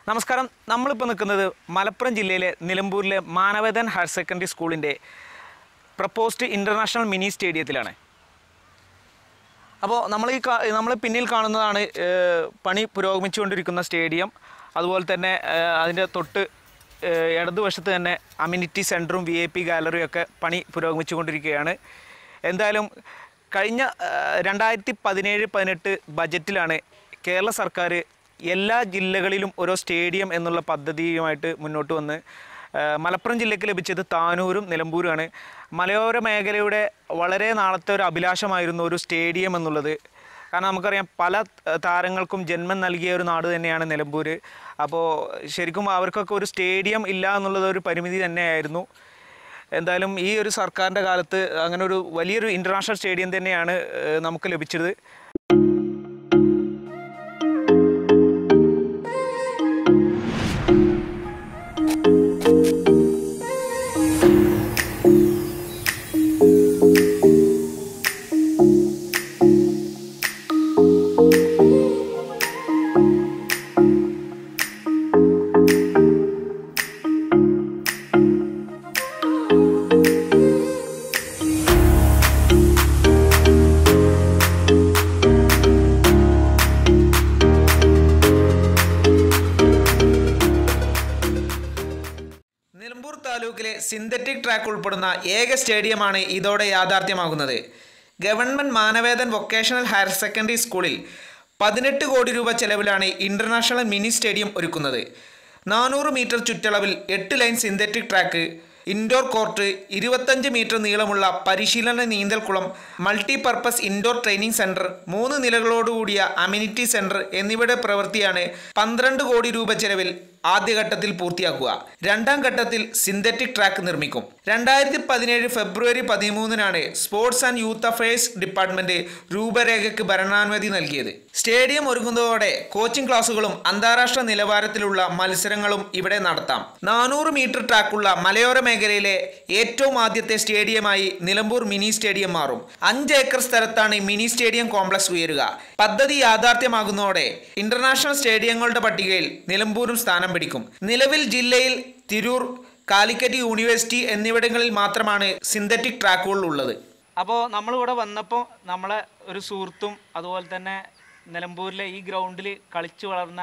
നമസ്കാരം നമ്മളിപ്പോൾ നിൽക്കുന്നത് മലപ്പുറം ജില്ലയിലെ നിലമ്പൂരിലെ മാനവേദൻ ഹയർ സെക്കൻഡറി സ്കൂളിൻ്റെ പ്രപ്പോസ്ഡ് ഇൻ്റർനാഷണൽ മിനി സ്റ്റേഡിയത്തിലാണ് അപ്പോൾ നമ്മൾ ഈ കാ നമ്മൾ പിന്നിൽ കാണുന്നതാണ് ഏഹ്, പണി പുരോഗമിച്ചുകൊണ്ടിരിക്കുന്ന സ്റ്റേഡിയം അതുപോലെ തന്നെ ഏഹ്, അതിൻ്റെ തൊട്ട് ഏഹ്, ഇടതുവശത്ത് തന്നെ അമ്യൂണിറ്റി സെൻറ്ററും വി ഐ പി ഗാലറിയും ഒക്കെ പണി പുരോഗമിച്ചുകൊണ്ടിരിക്കുകയാണ് എന്തായാലും കഴിഞ്ഞ ഏഹ്, രണ്ടായിരത്തി പതിനേഴ് പതിനെട്ട് ബജറ്റിലാണ് കേരള സർക്കാർ എല്ലാ ജില്ലകളിലും ഓരോ സ്റ്റേഡിയം എന്നുള്ള പദ്ധതിയുമായിട്ട് മുന്നോട്ട് വന്ന് ഏഹ്, മലപ്പുറം ജില്ലയ്ക്ക് ലഭിച്ചത് താനൂരും നിലമ്പൂരുമാണ് മലയോര മേഖലയുടെ വളരെ നാളത്തെ ഒരു അഭിലാഷമായിരുന്നു ഒരു സ്റ്റേഡിയം എന്നുള്ളത് കാരണം നമുക്കറിയാം പല ഏഹ്, താരങ്ങൾക്കും ജന്മം നൽകിയ ഒരു നാട് തന്നെയാണ് നിലമ്പൂർ അപ്പോൾ ശരിക്കും അവർക്കൊക്കെ ഒരു സ്റ്റേഡിയം ഇല്ല എന്നുള്ളത് ഒരു പരിമിതി തന്നെയായിരുന്നു എന്തായാലും ഈ ഒരു സർക്കാരിൻ്റെ കാലത്ത് അങ്ങനെ ഒരു വലിയൊരു ഇൻ്റർനാഷണൽ സ്റ്റേഡിയം തന്നെയാണ് ഏഹ്, നമുക്ക് ലഭിച്ചത് നിലമ്പൂർ താലൂക്കിലെ സിന്തറ്റിക് ട്രാക്ക് ഉൾപ്പെടുന്ന ഏക സ്റ്റേഡിയമാണ് ഇതോടെ യാഥാർത്ഥ്യമാകുന്നത് government Manavedan vocational higher secondary സ്കൂളിൽ പതിനെട്ട് കോടി രൂപ ചെലവിലാണ് ഇൻ്റർനാഷണൽ മിനി സ്റ്റേഡിയം ഒരുക്കുന്നത് നാനൂറ് മീറ്റർ ചുറ്റളവിൽ എട്ട് lane synthetic track indoor court ഇരുപത്തഞ്ച് മീറ്റർ നീളമുള്ള പരിശീലന നീന്തൽക്കുളം മൾട്ടിപർപ്പസ് ഇൻഡോർ ട്രെയിനിങ് സെൻറ്റർ മൂന്ന് നിലകളോടുകൂടിയ അമ്യൂണിറ്റി സെൻറ്റർ എന്നിവയുടെ പ്രവൃത്തിയാണ് പന്ത്രണ്ട് കോടി രൂപ ചെലവിൽ ആദ്യഘട്ടത്തിൽ പൂർത്തിയാക്കുക രണ്ടാം ഘട്ടത്തിൽ സിന്തറ്റിക് ട്രാക്ക് നിർമ്മിക്കും രണ്ടായിരത്തി പതിനേഴ് ഫെബ്രുവരി പതിമൂന്നിനാണ് sports and youth affairs department രൂപരേഖയ്ക്ക് ഭരണാനുമതി നൽകിയത് സ്റ്റേഡിയം ഒരുങ്ങുന്നതോടെ കോച്ചിംഗ് ക്ലാസുകളും അന്താരാഷ്ട്ര നിലവാരത്തിലുള്ള മത്സരങ്ങളും ഇവിടെ നടത്താം നാനൂറ് മീറ്റർ ട്രാക്കുള്ള മലയോര മേഖലയിലെ ഏറ്റവും ആദ്യത്തെ സ്റ്റേഡിയമായി നിലമ്പൂർ മിനി സ്റ്റേഡിയം മാറും അഞ്ച് ഏക്കർ സ്ഥലത്താണ് മിനി സ്റ്റേഡിയം കോംപ്ലക്സ് ഉയരുക പദ്ധതി യാഥാർത്ഥ്യമാകുന്നതോടെ ഇന്റർനാഷണൽ സ്റ്റേഡിയങ്ങളുടെ പട്ടികയിൽ നിലമ്പൂരും സ്ഥാനം പിടിക്കും നിലവിൽ ജില്ലയിൽ തിരൂർ കാലിക്കറ്റ് യൂണിവേഴ്സിറ്റി എന്നിവിടങ്ങളിൽ മാത്രമാണ് സിന്തറ്റിക് ട്രാക്കുകൾ ഉള്ളത് അപ്പോൾ നമ്മളിവിടെ വന്നപ്പോൾ നമ്മളെ ഒരു സുഹൃത്തും അതുപോലെ തന്നെ നിലമ്പൂരിലെ ഈ ഗ്രൗണ്ടിൽ കളിച്ചു വളർന്ന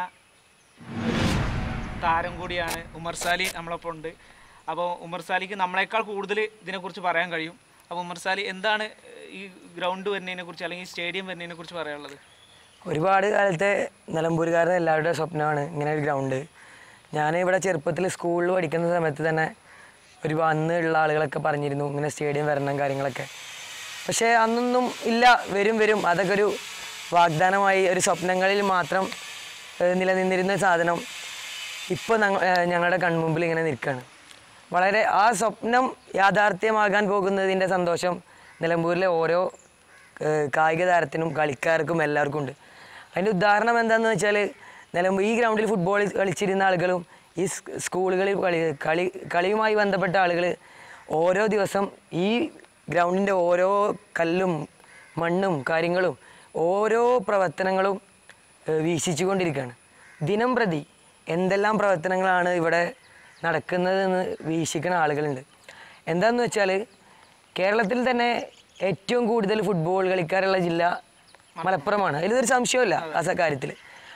താരം കൂടിയാണ് ഉമർ സാലി നമ്മളൊപ്പം ഉണ്ട് അപ്പോൾ ഉമർ സാലിക്ക് നമ്മളെക്കാൾ കൂടുതൽ ഇതിനെക്കുറിച്ച് പറയാൻ കഴിയും അപ്പോൾ ഉമർ സാലി എന്താണ് ഈ ഗ്രൗണ്ട് വരുന്നതിനെ കുറിച്ച് അല്ലെങ്കിൽ സ്റ്റേഡിയം വരുന്നതിനെ കുറിച്ച് പറയാനുള്ളത് ഒരുപാട് കാലത്തെ നിലമ്പൂരുകാരുടെ എല്ലാവരുടെ സ്വപ്നമാണ് ഇങ്ങനെ ഒരു ഗ്രൗണ്ട് ഞാൻ ഇവിടെ ചെറുപ്പത്തിൽ സ്കൂളിൽ പഠിക്കുന്ന സമയത്ത് തന്നെ ഒരു അന്നുള്ള ആളുകളൊക്കെ പറഞ്ഞിരുന്നു ഇങ്ങനെ സ്റ്റേഡിയം വരണം കാര്യങ്ങളൊക്കെ പക്ഷേ അന്നൊന്നും ഇല്ല വരും വരും അതൊക്കെ ഒരു വാഗ്ദാനമായി ഒരു സ്വപ്നങ്ങളിൽ മാത്രം ഏഹ്, നിലനിന്നിരുന്ന സാധനം ഇപ്പോൾ ഞങ്ങളുടെ കൺമുമ്പിൽ ഇങ്ങനെ നിൽക്കുകയാണ് വളരെ ആ സ്വപ്നം യാഥാർത്ഥ്യമാകാൻ പോകുന്നതിൻ്റെ സന്തോഷം നിലമ്പൂരിലെ ഓരോ ഏഹ് കായിക താരത്തിനും കളിക്കാർക്കും എല്ലാവർക്കും ഉണ്ട് അതിൻ്റെ ഉദാഹരണം എന്താണെന്ന് വെച്ചാൽ നിലമ്പൂർ ഈ ഗ്രൗണ്ടിൽ ഫുട്ബോൾ കളിച്ചിരുന്ന ആളുകളും ഈ സ് സ്കൂളുകളിൽ കളി കളി കളിയുമായി ബന്ധപ്പെട്ട ആളുകൾ ഓരോ ദിവസം ഈ ഗ്രൗണ്ടിൻ്റെ ഓരോ കല്ലും മണ്ണും കാര്യങ്ങളും ഓരോ പ്രവർത്തനങ്ങളും ഏഹ് വീക്ഷിച്ചുകൊണ്ടിരിക്കുകയാണ് ദിനം പ്രതി എന്തെല്ലാം പ്രവർത്തനങ്ങളാണ് ഇവിടെ നടക്കുന്നതെന്ന് വീക്ഷിക്കുന്ന ആളുകളുണ്ട് എന്താണെന്ന് വെച്ചാൽ കേരളത്തിൽ തന്നെ ഏറ്റവും കൂടുതൽ ഫുട്ബോൾ കളിക്കാരുള്ള ജില്ല മലപ്പുറമാണ് അതിലൊരു സംശയമില്ല ആ സ- കാര്യത്തിൽ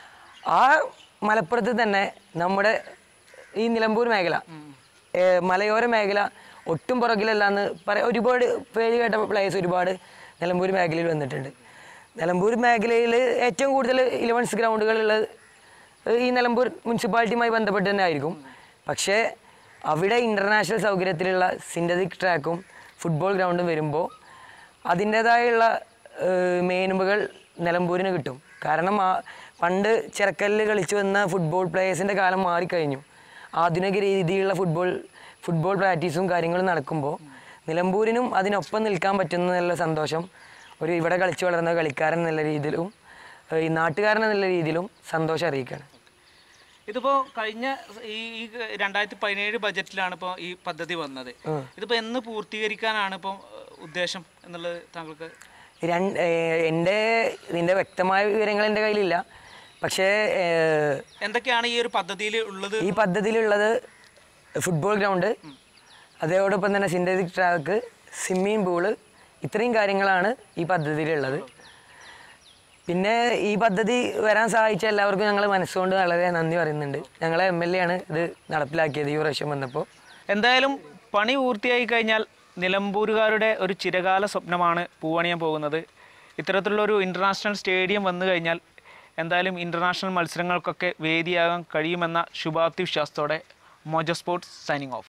ആ മലപ്പുറത്ത് തന്നെ നമ്മുടെ ഈ നിലമ്പൂർ മേഖല ഏ, മലയോര മേഖല ഒട്ടും പുറകിലല്ല എന്ന് പറയാം ഒരുപാട് പേര് കേട്ട പ്ലേയേഴ്സ് ഒരുപാട് നിലമ്പൂർ മേഖലയിൽ വന്നിട്ടുണ്ട് നിലമ്പൂർ മേഖലയിൽ ഏറ്റവും കൂടുതൽ ഇലവൻസ് ഗ്രൗണ്ടുകളുള്ളത് ഈ നിലമ്പൂർ മുനിസിപ്പാലിറ്റിയുമായി ബന്ധപ്പെട്ട് തന്നെ ആയിരിക്കും പക്ഷേ അവിടെ ഇൻ്റർനാഷണൽ സൗകര്യത്തിലുള്ള സിന്തറ്റിക് ട്രാക്കും ഫുട്ബോൾ ഗ്രൗണ്ടും വരുമ്പോൾ അതിൻ്റേതായുള്ള മേനുമകൾ നിലമ്പൂരിന് കിട്ടും കാരണം ആ പണ്ട് ചിറക്കല്ലിൽ കളിച്ചു വന്ന ഫുട്ബോൾ പ്ലേയേഴ്സിൻ്റെ കാലം മാറിക്കഴിഞ്ഞു ആധുനിക രീതിയിലുള്ള ഫുട്ബോൾ ഫുട്ബോൾ പ്രാക്ടീസും കാര്യങ്ങളും നടക്കുമ്പോൾ നിലമ്പൂരിനും അതിനൊപ്പം നിൽക്കാൻ പറ്റുന്നുള്ള സന്തോഷം ഒരു ഇവിടെ കളിച്ചു വളർന്ന കളിക്കാരൻ എന്നുള്ള രീതിയിലും ഏഹ് ഈ നാട്ടുകാരൻ എന്നുള്ള രീതിയിലും സന്തോഷം അറിയിക്കുകയാണ് ഇതിപ്പോൾ കഴിഞ്ഞ ഈ ഈ രണ്ടായിരത്തി പതിനേഴ് ബജറ്റിലാണ് ഇപ്പോൾ ഈ പദ്ധതി വന്നത് ഇതിപ്പോൾ എന്ന് പൂർത്തീകരിക്കാനാണ് ഇപ്പോൾ ഉദ്ദേശം എന്നുള്ളത് താങ്കൾക്ക് രണ്ട് ഏഹ് എൻ്റെ ഇതിൻ്റെ വ്യക്തമായ വിവരങ്ങൾ എൻ്റെ കയ്യിലില്ല പക്ഷേ ഏഹ്, എന്തൊക്കെയാണ് ഈ ഒരു പദ്ധതിയിൽ ഉള്ളത് ഈ പദ്ധതിയിലുള്ളത് ഫുട്ബോൾ ഗ്രൗണ്ട് അതോടൊപ്പം തന്നെ സിന്തറ്റിക് ട്രാക്ക് സ്വിമ്മിംഗ് പൂള് ഇത്രയും കാര്യങ്ങളാണ് ഈ പദ്ധതിയിലുള്ളത് പിന്നെ ഈ പദ്ധതി വരാൻ സഹായിച്ച എല്ലാവർക്കും ഞങ്ങൾ മനസ്സുകൊണ്ട് വളരെ നന്ദി പറയുന്നുണ്ട് ഞങ്ങളെ എം എൽ എ ആണ് ഇത് നടപ്പിലാക്കിയത് ഈ പ്രാവശ്യം വന്നപ്പോൾ എന്തായാലും പണി പൂർത്തിയായി കഴിഞ്ഞാൽ നിലമ്പൂരുകാരുടെ ഒരു ചിരകാല സ്വപ്നമാണ് പൂവണിയാൻ പോകുന്നത് ഇത്തരത്തിലുള്ളൊരു ഇൻ്റർനാഷണൽ സ്റ്റേഡിയം വന്നു കഴിഞ്ഞാൽ എന്തായാലും ഇൻ്റർനാഷണൽ മത്സരങ്ങൾക്കൊക്കെ വേദിയാകാൻ കഴിയുമെന്ന ശുഭാപ്തി വിശ്വാസത്തോടെ മോജോ സ്പോർട്സ് സൈനിങ് ഓഫ്